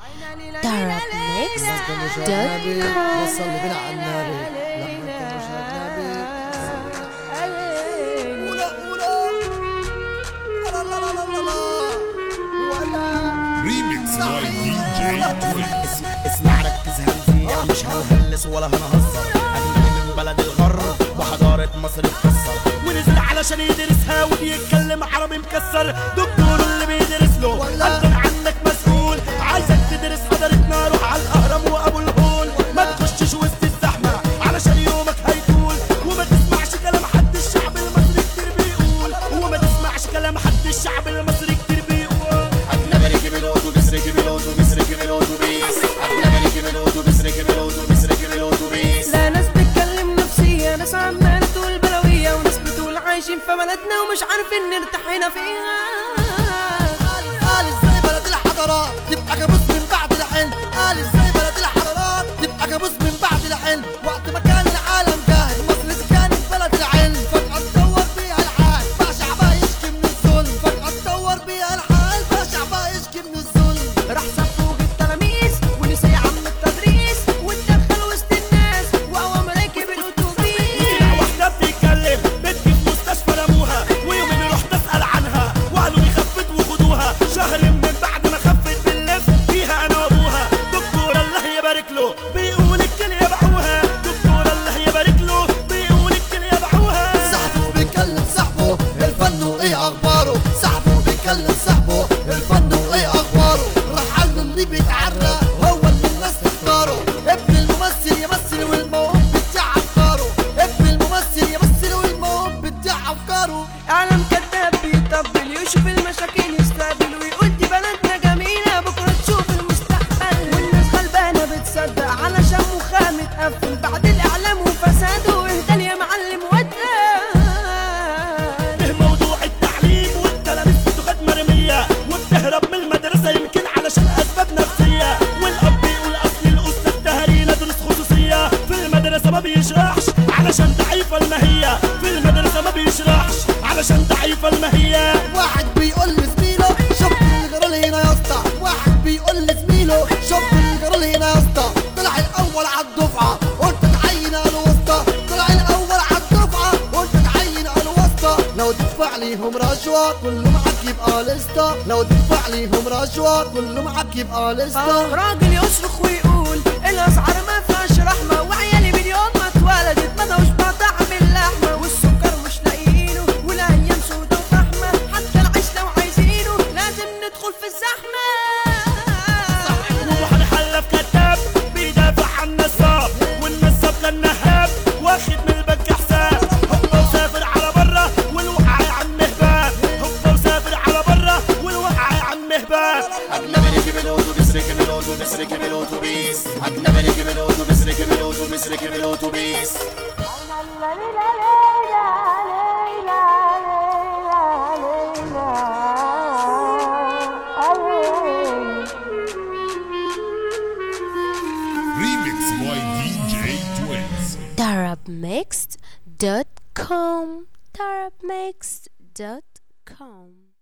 Darab Mix النبي وصل لي بنا على النبي لما انت مش اجنبي ولا ولا لا لا لا لا لا ولا Remix by DJ Twins. اسمع ركز هنزيع مش هنهلس ولا هنهزر اجنبي من بلد الغرب وحضارة مصر تكسر ونزل علشان يدرسها وبيتكلم عربي مكسر دكتور اللي بيدرس له ولا. قدم عنك مسؤول عايزك تدرس حضارتنا روح على الاهرام وابو الهول ما تخشش وسط الزحمه علشان يومك هيطول وما تسمعش كلام حد الشعب المصري كتير بيقول وما تسمعش كلام حد الشعب المصري كتير بيقول اجنبي ركب الاوتوبيس ركب الاوتوبيس ركب الاوتوبيس اجنبي ركب الاوتوبيس ركب الاوتوبيس ركب الاوتوبيس لا ناس بتتكلم نفسية ناس عمالة تقول بلوية وناس بتقول عايشين في بلدنا ومش عارفين نرتاح هنا فيها قال ازاي بلد الحضارات تبقى كابوس من بعد الحلم قال ازاي بلد الحضارات تبقى كابوس من بعد الحلم وقت ما كان العالم جاهل مصر دي كانت بلد العلم فجأة اتطور بيها الحال بقى شعبها يشكي من الظلم فجأة اتطور بيها الحال بقى شعبها يشكي من الظلم راح صفوق التلاميذ ونسي عم التدريس واتدخل وسط الناس وهو راكب الاتوبيس واحدة بتتكلم بنتي في مستشفى رموها ويومين رحت اسأل عنها وقالوا لي خفت وخدوها شهر من بعد ما خفت باللف فيها انا وابوها دكتور الله يبارك له بيقول الكلية باعوها دكتور الله يبارك له بيقول الكلية باعوها صاحبه بيكلم صاحبه الفن وايه اخباره صاحبه بيكلم صاحبه الفن وايه اخباره راح عنه اللي بيتعرى هو اللي الناس تختاره ابن الممثل يمثل والموهوب بتاع افكاره ابن الممثل يمثل والموهوب بتاع افكاره اعلام كذاب بيطبل يشوف المشاكل يستقبل ويقول دي بلدنا جميلة بكرة تشوف المستقبل والناس غلبانة بتصدق علشان مخها متقفل بعد الإعلام وفساده اهدى يا معلم ودان به موضوع التعليم والتلاميذ بتاخد مرمية وبتهرب من المدرسة يمكن علشان أسباب نفسية والأب بيقول أصل الأستاذ تهري دروس خصوصية في المدرسة ما بيشرحش علشان ضعيفة الماهية في المدرسة ما بيشرحش علشان ضعيفة الماهية واحد بيقول لزميله شوف الجرال هنا يا اسطى واحد بيقول لزميله شوف الجرال هنا يا اسطى طلع الاول على الدفعه قلت تعين على الوسطى طلع الاول على الدفعه قلت تعين على الوسطى لو تدفع ليهم رشوه كله معاك يبقى لسته لو تدفع ليهم رشوه كله معاك يبقى لسته آه راجل يصرخ ويقول الاسعار ما فيهاش رحمه وعيالي من يوم ما اتولدت ما دوش بطعم اللحمه والسكر مش لاقيينه والايام سودا وفحمه حتى العيش لو عايزينه لازم ندخل في الزحمه وهنحلف كذاب بيدافع عن النصاب والنصاب كان نهاب واخد من البنك حساب هو وسافر على برا والوقع يا عم هباب هو وسافر على برا والوقع يا عم هباب اجنبي ركب الاوتوبيس ركب الاوتوبيس ركب الاوتوبيس اجنبي ركب الاوتوبيس ركب الاوتوبيس ركب الاوتوبيس Remix by DJ Twins. darabmixed.com darabmixed.com